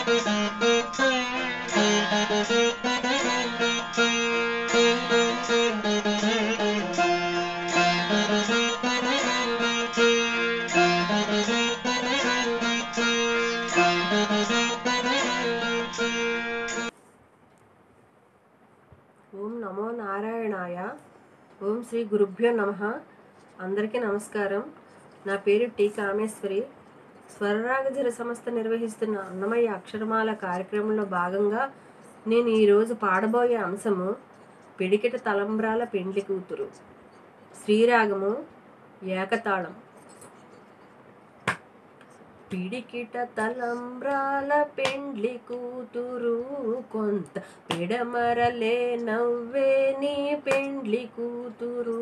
ఓం నమో నారాయణాయ ఓం శ్రీ గురుభ్యో నమ అందరికీ నమస్కారం నా పేరు టి కామేశ్వరి స్వరరాగజర సంస్థ నిర్వహిస్తున్న అన్నమయ్య అక్షరమాల కార్యక్రమంలో భాగంగా నేను ఈరోజు పాడబోయే అంశము పిడికిట తలంబ్రాల పెండ్లి కూతురు శ్రీరాగము ఏకతాళం పిడికిట తలంబ్రాల పెండ్లి కూతురు కొంత పిడమరలే నవ్వే నీ పెండ్లి కూతురు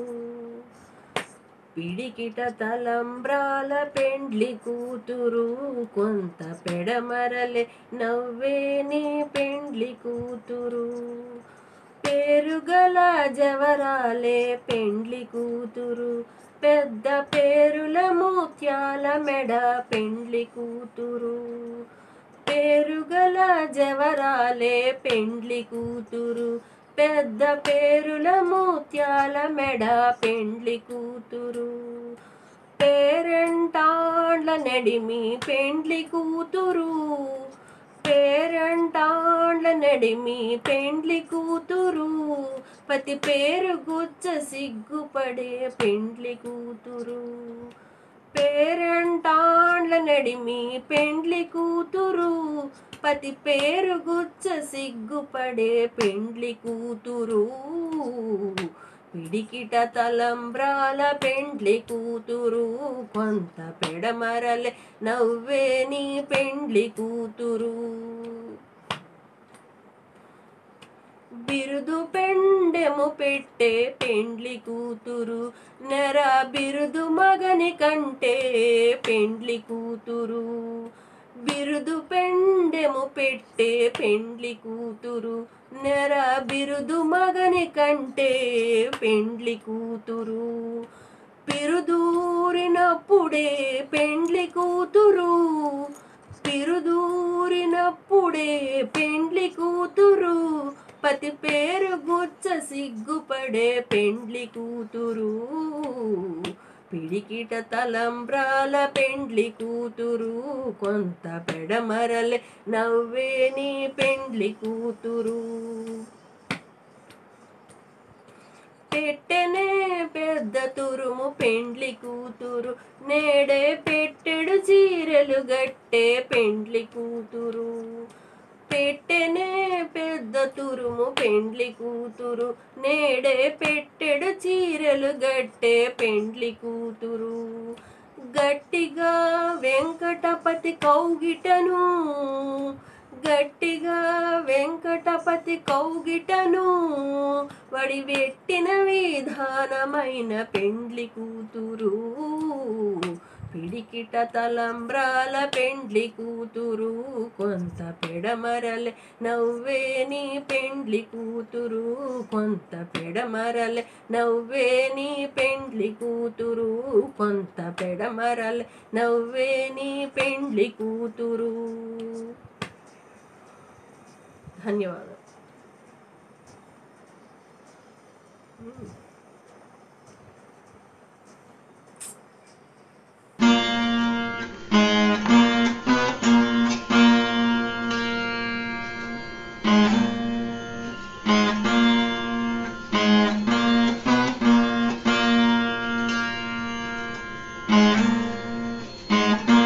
పిడికిట తలంబ్రాల పెండ్లి కూతురు కొంత పెడమరలే నవ్వే నీ పెండ్లి కూతురు పేరుగల జవరాలే పెండ్లి కూతురు పెద్ద పేరుల ముత్యాల మెడ పెండ్లి కూతురు పేరుగల జవరాలే పెండ్లి కూతురు పెద్ద పేరుల ముత్యాల మెడ పెండ్లి కూతురు పేరంటాండ్ల నడిమి పెండ్లి కూతురు పేరంటాండ్ల నడిమి పెండ్లి కూతురు పతి పేరు గుచ్చ సిగ్గుపడే పెండ్లి కూతురు పేరంటాండ్ల నడిమి పెండ్లి కూతురు పతి పేరు గుచ్చ సిగ్గుపడే పెండ్లి కూతురు పిడికిట తలంబ్రాల పెండ్లి కూతురు కొంత పెడమరలే నవ్వే నీ పెండ్లి కూతురు బిరుదు పెండెము పెట్టే పెండ్లి కూతురు నెర బిరుదు మగని కంటే పెండ్లి కూతురు బిరుదు పెండెము పెట్టే పెండ్లి కూతురు నెర బిరుదు మగని కంటే పెండ్లి కూతురు పిరుదూరినప్పుడే పెండ్లి కూతురు పిరుదూరినప్పుడే పెండ్లి కూతురు పతి పేరు గుచ్చ సిగ్గుపడే పెండ్లి కూతురు పిడికిట తలంబ్రాల పెండ్లి కూతురు కొంత పెడమరలే నవ్వే నీ పెండ్లి కూతురు పెట్టెనే పెద్ద తురుము పెండ్లి కూతురు నేడే పెట్టెడు చీరలు గట్టే పెండ్లి కూతురు పెట్టెనే పెద్ద తురుము పెండ్లి కూతురు నేడే పెట్టెడు చీరలు గట్టే పెండ్లి కూతురు గట్టిగా వెంకటపతి కౌగిటను గట్టిగా వెంకటపతి కౌగిటను వడివెట్టిన విధానమైన పెండ్లి కూతురు పిడికిట తలంబ్రాల పెండ్లి కూతురు కొంత పెడమరలే నవ్వే నీ పెండ్లి కూతురు కొంత పెడమరలే నవ్వే నీ పెండ్లి కూతురు కొంత పెడమరలే నవ్వే నీ పెండ్లి కూతురు ధన్యవాదాలు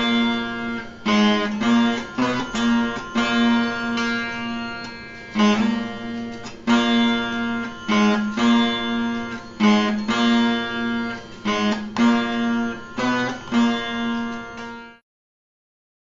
Thank you.